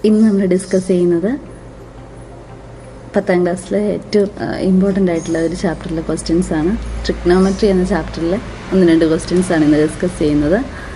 ഇന്ന് നമ്മൾ ഡിസ്കസ് ചെയ്യുന്നത് പത്താം ക്ലാസ്സിലെ ഏറ്റവും ഇമ്പോർട്ടൻ്റ് ആയിട്ടുള്ള ഒരു ചാപ്റ്ററിലെ ക്വസ്റ്റ്യൻസ് ആണ് ട്രിഗ്നോമെട്രി എന്ന ചാപ്റ്ററിലെ ഒന്ന് രണ്ട് ക്വസ്റ്റ്യൻസ് ആണ് ഇന്ന് ഡിസ്കസ് ചെയ്യുന്നത്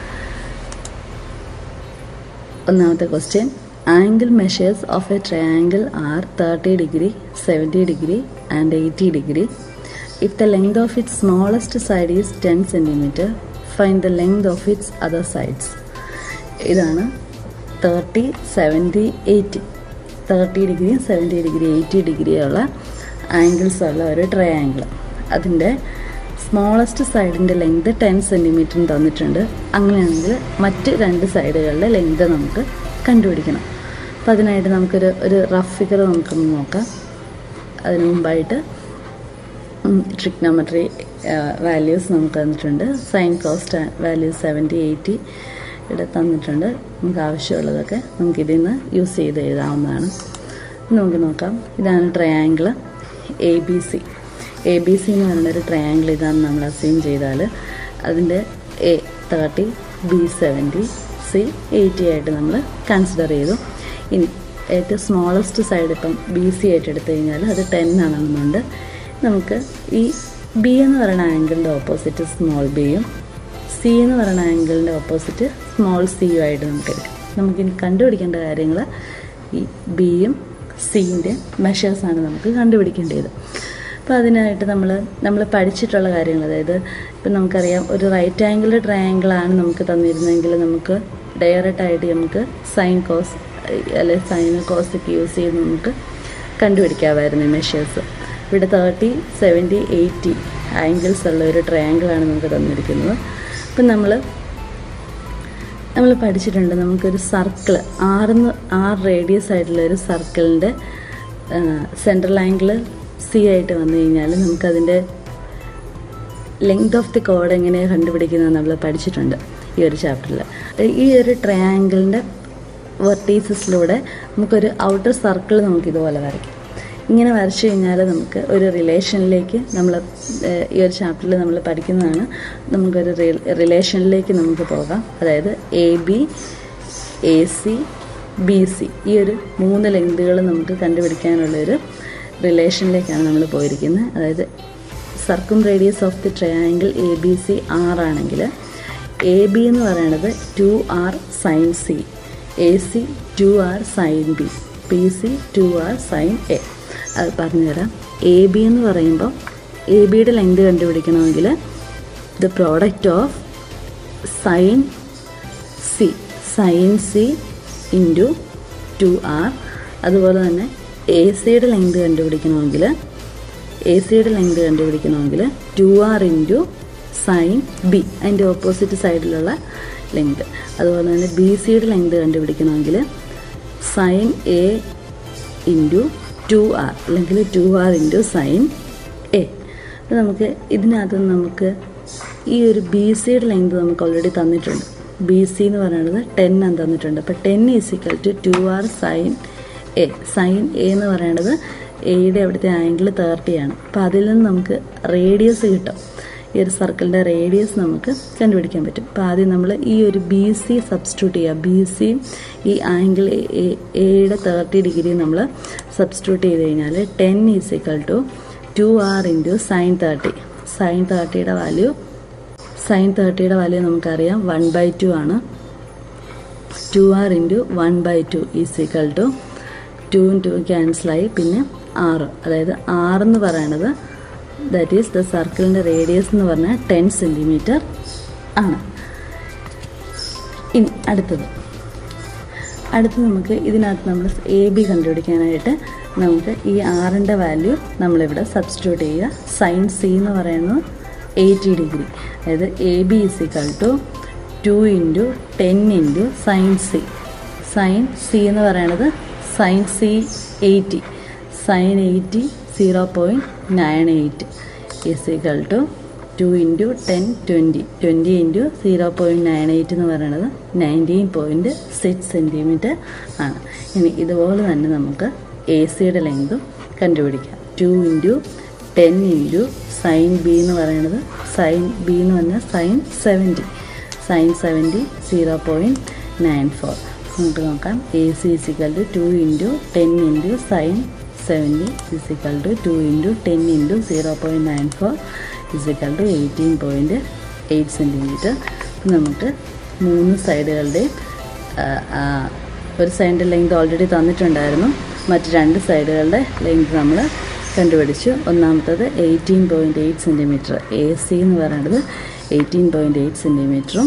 ഒന്നാമത്തെ question angle measures of a triangle are thirty degree seventy degree and eighty degree if the length of its smallest side is ten centimetre find the length of its other sides ഇതാണ് thirty seventy eighty thirty degree seventy degree eighty ഡിഗ്രിയുള്ള angles ഉള്ള ഒരു triangle അതിൻ്റെ smallest സൈഡിൻ്റെ length ten സെൻറ്റിമീറ്ററിന് തന്നിട്ടുണ്ട് അങ്ങനെയാണെങ്കിൽ മറ്റ് രണ്ട് സൈഡുകളുടെ ലെങ്ത് നമുക്ക് കണ്ടുപിടിക്കണം അപ്പോൾ അതിനായിട്ട് നമുക്കൊരു ഒരു റഫ് ഫിഗർ നമുക്കൊന്ന് നോക്കാം അതിന് മുമ്പായിട്ട് ട്രിഗ്നോമെട്രി വാല്യൂസ് നമുക്ക് തന്നിട്ടുണ്ട് sine cos values seventy eighty ഇവിടെ തന്നിട്ടുണ്ട് നമുക്ക് ആവശ്യമുള്ളതൊക്കെ നമുക്ക് ഇതിൽ നിന്ന് യൂസ് ചെയ്ത് എഴുതാവുന്നതാണ് നമുക്ക് നോക്കാം ഇതാണ് triangle A B C A B C എന്ന് പറയുന്ന ഒരു ട്രയാങ്കിൾ ഇതാണെന്ന് നമ്മൾ അസ്യൂം ചെയ്താൽ അതിൻ്റെ A thirty B seventy C eighty ആയിട്ട് നമ്മൾ കൺസിഡർ ചെയ്തു ഇനി ഏറ്റവും സ്മോളസ്റ്റ് സൈഡ് ഇപ്പം ബി സി ആയിട്ട് എടുത്തു കഴിഞ്ഞാൽ അത് ടെൻ ആണെന്നുണ്ട് നമുക്ക് ഈ ബി എന്ന് പറയുന്ന ആംഗിളിൻ്റെ ഓപ്പോസിറ്റ് സ്മോൾ ബിയും സി എന്ന് പറയുന്ന ആംഗിളിൻ്റെ ഓപ്പോസിറ്റ് സ്മോൾ സിയും ആയിട്ട് നമുക്ക് എടുക്കാം നമുക്കിനി കണ്ടുപിടിക്കേണ്ട കാര്യങ്ങൾ ഈ ബിയും സിൻ്റെ മെഷേഴ്സാണ് നമുക്ക് കണ്ടുപിടിക്കേണ്ടത് അപ്പോൾ അതിനായിട്ട് നമ്മൾ നമ്മൾ പഠിച്ചിട്ടുള്ള കാര്യങ്ങൾ അതായത് ഇപ്പം നമുക്കറിയാം ഒരു റൈറ്റ് ആംഗിൾ ട്രയാങ്കിളാണ് നമുക്ക് തന്നിരുന്നെങ്കിൽ നമുക്ക് ഡയറക്റ്റായിട്ട് നമുക്ക് സൈൻ കോസ് അല്ലെങ്കിൽ സൈൻ കോസ് ഒക്കെ യൂസ് ചെയ്ത് നമുക്ക് കണ്ടുപിടിക്കാമായിരുന്നു ഈ മെഷേഴ്സ് ഇവിടെ തേർട്ടി സെവൻറ്റി എയ്റ്റി ആംഗിൾസ് ഉള്ള ഒരു ട്രയാങ്കിളാണ് നമുക്ക് തന്നിരിക്കുന്നത് അപ്പം നമ്മൾ നമ്മൾ പഠിച്ചിട്ടുണ്ട് നമുക്കൊരു സർക്കിൾ ആറിന്ന് ആറ് റേഡിയസ് ആയിട്ടുള്ള ഒരു സർക്കിളിൻ്റെ സെൻട്രൽ ആംഗിൾ സി ആയിട്ട് വന്നു കഴിഞ്ഞാൽ നമുക്കതിൻ്റെ ലെങ്ത് ഓഫ് ദി കോഡ് എങ്ങനെയാണ് കണ്ടുപിടിക്കുന്നത് നമ്മൾ പഠിച്ചിട്ടുണ്ട് ഈ ഒരു ചാപ്റ്ററിൽ ഈ ഒരു ട്രയാങ്കിളിൻ്റെ വെർട്ടീസസിലൂടെ നമുക്കൊരു ഔട്ടർ സർക്കിൾ നമുക്ക് ഇതുപോലെ വരയ്ക്കാം ഇങ്ങനെ വരച്ചു കഴിഞ്ഞാൽ നമുക്ക് ഒരു റിലേഷനിലേക്ക് നമ്മൾ ഈ ഒരു ചാപ്റ്ററിൽ നമ്മൾ പഠിക്കുന്നതാണ് നമുക്കൊരു റിലേഷനിലേക്ക് നമുക്ക് പോകാം അതായത് A B A C B C ഈ ഒരു മൂന്ന് ലെങ്തുകൾ നമുക്ക് കണ്ടുപിടിക്കാനുള്ളൊരു റിലേഷനിലേക്കാണ് നമ്മൾ പോയിരിക്കുന്നത് അതായത് circumradius of the triangle A B C ആറാണെങ്കിൽ എ ബി എന്ന് പറയുന്നത് two R sine C A C two R sine B P C two R sine A അത് പറഞ്ഞുതരാം എ ബി എന്ന് പറയുമ്പോൾ എ ബിയുടെ ലെങ്ത് കണ്ടുപിടിക്കണമെങ്കിൽ the product of sine C sine C into two R അതുപോലെ തന്നെ എ സിയുടെ length കണ്ടുപിടിക്കണമെങ്കിൽ എ സിയുടെ ലെങ്ത് കണ്ടുപിടിക്കണമെങ്കിൽ two R into sine B അതിൻ്റെ ഓപ്പോസിറ്റ് സൈഡിലുള്ള ലെങ്ത് അതുപോലെ തന്നെ ബി സിയുടെ ലെങ്ത് കണ്ടുപിടിക്കണമെങ്കിൽ sine A into two R അല്ലെങ്കിൽ two R into sine A അപ്പോൾ നമുക്ക് ഇതിനകത്ത് നമുക്ക് ഈ ഒരു ബി സിയുടെ ലെങ്ത് നമുക്ക് ഓൾറെഡി തന്നിട്ടുണ്ട് ബി സി എന്ന് പറയുന്നത് ടെൻ ആണ് തന്നിട്ടുണ്ട് അപ്പോൾ ten is equal to two R sine A sine A എന്ന് പറയുന്നത് എയുടെ അവിടുത്തെ ആംഗിൾ തേർട്ടിയാണ് അപ്പോൾ അതിൽ നിന്ന് നമുക്ക് റേഡിയസ് കിട്ടും ഈ ഒരു സർക്കിളിൻ്റെ റേഡിയസ് നമുക്ക് കണ്ടുപിടിക്കാൻ പറ്റും അപ്പോൾ ആദ്യം നമ്മൾ ഈ ഒരു ബി സി സബ്സ്റ്റിറ്റ്യൂട്ട് ചെയ്യുക ബി സി ഈ ആംഗിൾ എയുടെ തേർട്ടി ഡിഗ്രി നമ്മൾ സബ്സ്റ്റിറ്റ്യൂട്ട് ചെയ്ത് കഴിഞ്ഞാൽ ten is equal to two R into sine thirty sine തേർട്ടിയുടെ വാല്യൂ സൈൻ തേർട്ടിയുടെ വാല്യൂ നമുക്കറിയാം വൺ ബൈ ടു ആണ് two R into one by two is equal to ടൂവും ടു ക്യാൻസലായി പിന്നെ ആറ് അതായത് ആറെന്ന് പറയണത് ദാറ്റ് ഈസ് ദ സർക്കിളിൻ്റെ റേഡിയസ് എന്ന് പറഞ്ഞാൽ ടെൻ സെൻറ്റിമീറ്റർ ആണ് ഇനി അടുത്തത് അടുത്ത് നമുക്ക് ഇതിനകത്ത് നമ്മൾ എ ബി കണ്ടുപിടിക്കാനായിട്ട് നമുക്ക് ഈ ആറിൻ്റെ വാല്യൂ നമ്മളിവിടെ സബ്സ്റ്റിറ്റ്യൂട്ട് ചെയ്യുക സൈൻ സി എന്ന് പറയുന്നത് എയ്റ്റി ഡിഗ്രി അതായത് A B is equal to two into ten into sine C sine C എന്ന് പറയണത് sine C eighty sine eighty zero point nine eight is equal to two into ten twenty twenty into zero point nine eight എന്ന് പറയുന്നത് nineteen point six centimetre ആണ് ഇനി ഇതുപോലെ തന്നെ നമുക്ക് A സിയുടെ ലെങ്തും കണ്ടുപിടിക്കാം two into ten into sine B എന്ന് പറയുന്നത് സൈൻ ബി എന്ന് പറഞ്ഞാൽ sine seventy sine seventy zero point nine four നമുക്ക് നോക്കാം A C is equal to two into ten into sine seventy is equal to two into ten into zero point nine four is equal to eighteen point eight centimetre നമുക്ക് മൂന്ന് സൈഡുകളുടെയും ഒരു സൈഡിൻ്റെ length already തന്നിട്ടുണ്ടായിരുന്നു മറ്റ് രണ്ട് സൈഡുകളുടെ length നമ്മൾ കണ്ടുപിടിച്ചു ഒന്നാമത്തത് eighteen point eight centimetre A C എന്ന് പറയുന്നത് എയ്റ്റീൻ പോയിൻറ്റ് എയ്റ്റ് സെൻറ്റിമീറ്ററും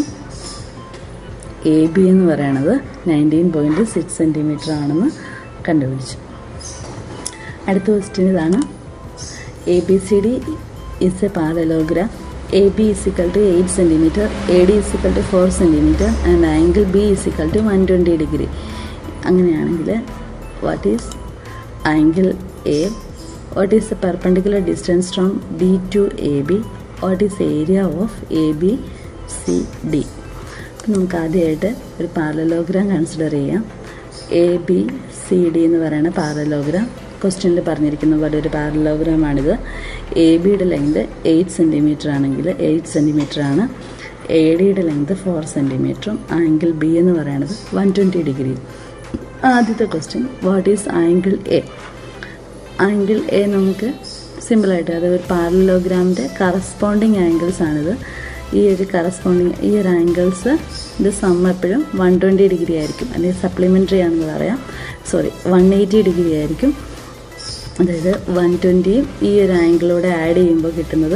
എ ബി എന്ന് പറയണത് നയൻറ്റീൻ പോയിൻറ്റ് സിക്സ് സെൻറ്റിമീറ്റർ ആണെന്ന് കണ്ടുപിടിച്ചു അടുത്ത ക്വസ്റ്റ്യൻ ഇതാണ് A B C D is a parallelogram A B is equal to eight centimetre A D is equal to four centimetre and angle B is equal to one twenty degree അങ്ങനെയാണെങ്കിൽ what is angle A what is the perpendicular distance from D to A B what is area of A B C D അപ്പം നമുക്ക് ആദ്യമായിട്ട് ഒരു parallelogram consider ചെയ്യാം A B C D എന്ന് പറയുന്ന parallelogram ക്വസ്റ്റ്യനിൽ പറഞ്ഞിരിക്കുന്ന പോലെ ഒരു പാരലോഗ്രാമാണിത് എ ബിയുടെ ലെങ്ത് എയ്റ്റ് സെൻറ്റിമീറ്റർ ആണെങ്കിൽ എയ്റ്റ് സെൻറ്റിമീറ്റർ ആണ് എ ഡിയുടെ ലെങ്ത് ഫോർ സെൻറ്റിമീറ്ററും ആംഗിൾ ബി എന്ന് പറയുന്നത് വൺ ട്വൻറ്റി ഡിഗ്രി ആദ്യത്തെ question what is angle A angle A നമുക്ക് സിമ്പിളായിട്ട് അത് ഒരു പാരലോഗ്രാമിൻ്റെ കറസ്പോണ്ടിങ് ആംഗിൾസ് ആണിത് ഈ ഒരു കറസ്പോണ്ടിങ് ഈ ഒരു ആംഗിൾസ് ഇത് സം എപ്പോഴും വൺ ട്വൻറ്റി ഡിഗ്രി ആയിരിക്കും അല്ലെങ്കിൽ സപ്ലിമെൻ്ററി ആണെന്ന് പറയാം സോറി വൺ എയ്റ്റി ഡിഗ്രി ആയിരിക്കും അതായത് വൺ ട്വൻറ്റിയും ഈ ഒരു ആംഗിളൂടെ ആഡ് ചെയ്യുമ്പോൾ കിട്ടുന്നത്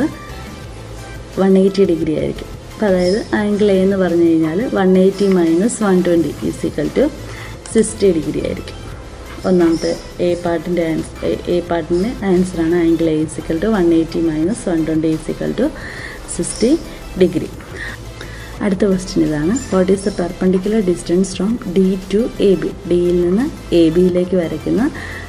വൺ എയ്റ്റി ഡിഗ്രി ആയിരിക്കും അപ്പോൾ അതായത് ആംഗിൾ എ എന്ന് പറഞ്ഞു കഴിഞ്ഞാൽ one eighty minus one twenty is equal to sixty degree ആയിരിക്കും ഒന്നാമത്തെ എ പാർട്ടിൻ്റെ ആൻസർ എ പാർട്ടിൻ്റെ ആൻസറാണ് angle A is equal to one eighty minus one twenty is equal to sixty degree അടുത്ത ക്വസ്റ്റ്യൻ ഇതാണ് what is the perpendicular distance from D to A B ഡിയിൽ നിന്ന് A ബിയിലേക്ക് വരയ്ക്കുന്ന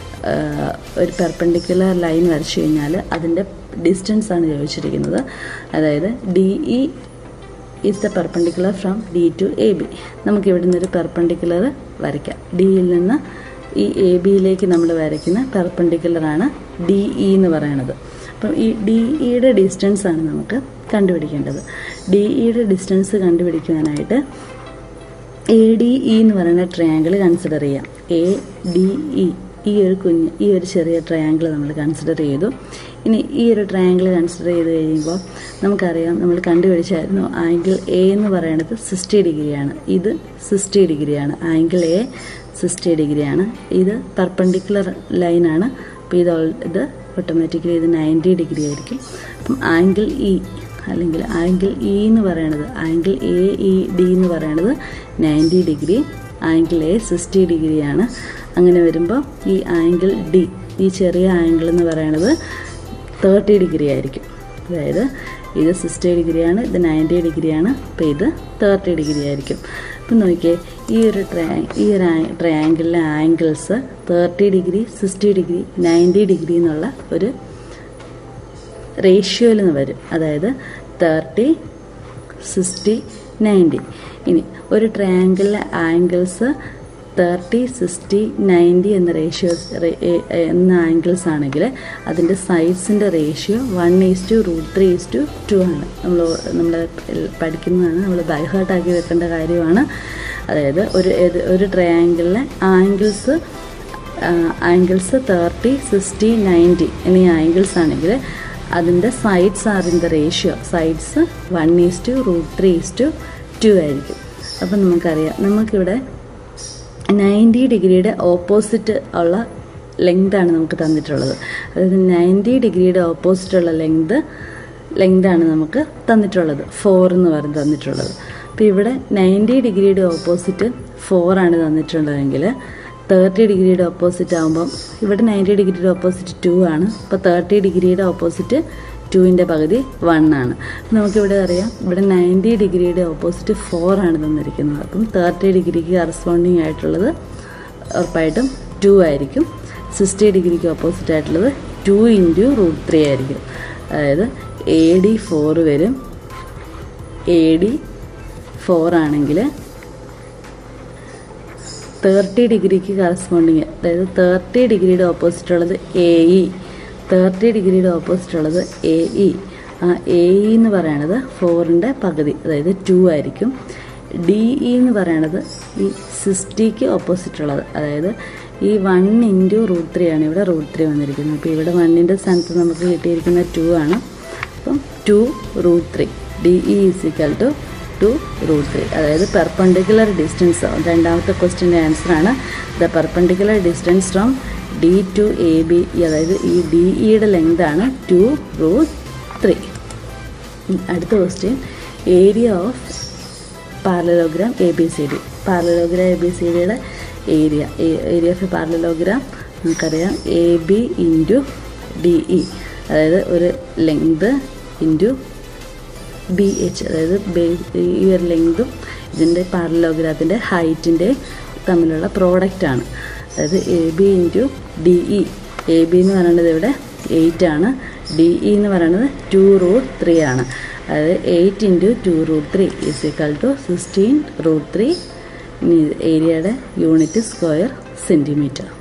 ഒരു പെർപെൻഡിക്കുലർ ലൈൻ വരച്ചു കഴിഞ്ഞാൽ അതിൻ്റെ ഡിസ്റ്റൻസ് ആണ് ചോദിച്ചിരിക്കുന്നത് അതായത് D E is the perpendicular from D to A B നമുക്ക് ഇവിടെ നിന്നൊരു പെർപെൻഡിക്കുലർ വരയ്ക്കാം ഡിയിൽ നിന്ന് ഈ എ ബിയിലേക്ക് നമ്മൾ വരയ്ക്കുന്ന പെർപെൻഡിക്കുലറാണ് ഡി ഇ എന്ന് പറയുന്നത് അപ്പം ഈ ഡി ഇയുടെ ഡിസ്റ്റൻസ് ആണ് നമുക്ക് കണ്ടുപിടിക്കേണ്ടത് ഡി ഇയുടെ ഡിസ്റ്റൻസ് കണ്ടുപിടിക്കുവാനായിട്ട് എ ഡി ഇ എന്ന് പറയുന്ന ട്രയാങ്കിൾ കൺസിഡർ ചെയ്യാം എ ഡി ഇ ഈ ഒരു കുഞ്ഞ് ഈ ഒരു ചെറിയ ട്രയാങ്കിൾ നമ്മൾ കൺസിഡർ ചെയ്തു ഇനി ഈ ഒരു ട്രയാങ്കിൾ കൺസിഡർ ചെയ്ത് കഴിയുമ്പോൾ നമുക്കറിയാം നമ്മൾ കണ്ടുപിടിച്ചായിരുന്നു ആംഗിൾ എ എന്ന് പറയുന്നത് സിക്സ്റ്റി ഡിഗ്രിയാണ് ഇത് സിക്സ്റ്റി ഡിഗ്രിയാണ് ആംഗിൾ എ സിക്സ്റ്റി ഡിഗ്രിയാണ് ഇത് പെർപ്പണ്ടിക്കുലർ ലൈനാണ് അപ്പോൾ ഇത് ഇത് ഓട്ടോമാറ്റിക്കലി ഇത് നയൻറ്റി ഡിഗ്രി ആയിരിക്കും അപ്പം ആംഗിൾ ഇ അല്ലെങ്കിൽ ആംഗിൾ ഇ എന്ന് പറയണത് ആംഗിൾ എ ഇ ഡി എന്ന് പറയണത് ninety degree angle A sixty ഡിഗ്രിയാണ് അങ്ങനെ വരുമ്പോൾ ഈ ആംഗിൾ ഡി ഈ ചെറിയ ആംഗിൾ എന്ന് പറയണത് തേർട്ടി ഡിഗ്രി ആയിരിക്കും അതായത് ഇത് സിക്സ്റ്റി ഡിഗ്രിയാണ് ഇത് നയൻറ്റി ഡിഗ്രിയാണ് അപ്പോൾ ഇത് തേർട്ടി ഡിഗ്രി ആയിരിക്കും അപ്പം നോക്കിയേ ഈ ഒരു ട്രയാ ഈ ഒരു ട്രയാങ്കിളിലെ angles thirty degree sixty degree ninety degree എന്നുള്ള ഒരു റേഷ്യോയിൽ നിന്ന് വരും അതായത് തേർട്ടി സിക്സ്റ്റി നയൻറ്റി ഇനി ഒരു ട്രയാങ്കിളിലെ ആംഗിൾസ് തേർട്ടി സിക്സ്റ്റി നയൻറ്റി എന്ന റേഷ്യോസ് എന്ന ആംഗിൾസ് ആണെങ്കിൽ അതിൻ്റെ സൈഡ്സിൻ്റെ ratio one is to root three is to two ആണ് നമ്മൾ നമ്മൾ പഠിക്കുന്നതാണ് നമ്മൾ ബൈഹാർട്ടാക്കി വെക്കേണ്ട കാര്യമാണ് അതായത് ഒരു ഒരു ട്രയാങ്കിളിലെ angles angles thirty sixty ninety എന്നീ ആംഗിൾസ് ആണെങ്കിൽ അതിൻ്റെ sides are in the ratio sides one is to root three is to two ആയിരിക്കും അപ്പം നമുക്കറിയാം നമുക്കിവിടെ നയൻറ്റി ഡിഗ്രിയുടെ ഓപ്പോസിറ്റ് ഉള്ള ലെങ്താണ് നമുക്ക് തന്നിട്ടുള്ളത് അതായത് നയൻറ്റി ഡിഗ്രിയുടെ ഓപ്പോസിറ്റ് ഉള്ള ലെങ്ത് ലെങ്താണ് നമുക്ക് തന്നിട്ടുള്ളത് ഫോർ എന്ന് പറഞ്ഞ് തന്നിട്ടുള്ളത് അപ്പോൾ ഇവിടെ നയൻറ്റി ഡിഗ്രിയുടെ ഓപ്പോസിറ്റ് ഫോറാണ് തന്നിട്ടുള്ളതെങ്കിൽ തേർട്ടി ഡിഗ്രിയുടെ ഓപ്പോസിറ്റ് ആകുമ്പം ഇവിടെ നയൻറ്റി ഡിഗ്രിയുടെ ഓപ്പോസിറ്റ് ടു ആണ് അപ്പോൾ തേർട്ടി ഡിഗ്രിയുടെ ഓപ്പോസിറ്റ് ടുവിൻ്റെ പകുതി വൺ ആണ് നമുക്കിവിടെ അറിയാം ഇവിടെ നയൻറ്റി ഡിഗ്രിയുടെ ഓപ്പോസിറ്റ് ഫോർ ആണ് തന്നിരിക്കുന്നത് അപ്പം തേർട്ടി ഡിഗ്രിക്ക് കറസ്പോണ്ടിങ് ആയിട്ടുള്ളത് ഉറപ്പായിട്ടും ടു ആയിരിക്കും സിക്സ്റ്റി ഡിഗ്രിക്ക് ഓപ്പോസിറ്റ് ആയിട്ടുള്ളത് ടു ഇൻറ്റു റൂട്ട് ത്രീ ആയിരിക്കും അതായത് എ ഡി ഫോർ വരും എ ഡി ഫോർ ആണെങ്കിൽ തേർട്ടി ഡിഗ്രിക്ക് കറസ്പോണ്ടിങ് അതായത് തേർട്ടി ഡിഗ്രിയുടെ ഓപ്പോസിറ്റ് ഉള്ളത് എ ഇ തേർട്ടി ഡിഗ്രിയുടെ ഓപ്പോസിറ്റ് ഉള്ളത് എ ഇ ആ എ ഇ എന്ന് പറയണത് ഫോറിൻ്റെ പകുതി അതായത് ടു ആയിരിക്കും ഡി ഇ എന്ന് പറയണത് ഈ സിക്സ്റ്റിക്ക് ഓപ്പോസിറ്റ് ഉള്ളത് അതായത് ഈ വൺ ഇൻറ്റു റൂട്ട് ത്രീ ആണ് ഇവിടെ റൂട്ട് ത്രീ വന്നിരിക്കുന്നത് അപ്പോൾ ഇവിടെ വണ്ണിൻ്റെ സ്ഥാനത്ത് നമുക്ക് കിട്ടിയിരിക്കുന്ന ടു ആണ് അപ്പം two root three D E is equal to two root three അതായത് പെർപ്പണ്ടിക്കുലർ ഡിസ്റ്റൻസ് രണ്ടാമത്തെ ക്വസ്റ്റിൻ്റെ ആൻസറാണ് the perpendicular distance from D to A B അതായത് ഈ ഡി ഇയുടെ ലെങ്താണ് ടു റൂട്ട് ത്രീ അടുത്ത question area of parallelogram A B C D parallelogram A B C ഡിയുടെ ഏരിയ ഏരിയ ഓഫ് പാരലോഗ്രാം നമുക്കറിയാം A B into D E അതായത് ഒരു length into B H അതായത് ഈ ഒരു ലെങ്തും ഇതിൻ്റെ പാരലോഗ്രാത്തിൻ്റെ ഹൈറ്റിൻ്റെ തമ്മിലുള്ള പ്രോഡക്റ്റാണ് അതായത് A B into D E A B എന്ന് പറയുന്നത് ഇവിടെ എയ്റ്റ് ആണ് ഡി ഇ എന്ന് പറയുന്നത് ടു റൂട്ട് ത്രീ ആണ് അതായത് eight into two root three is equal to sixteen root three ഏരിയയുടെ യൂണിറ്റ് സ്ക്വയർ സെൻറ്റിമീറ്റർ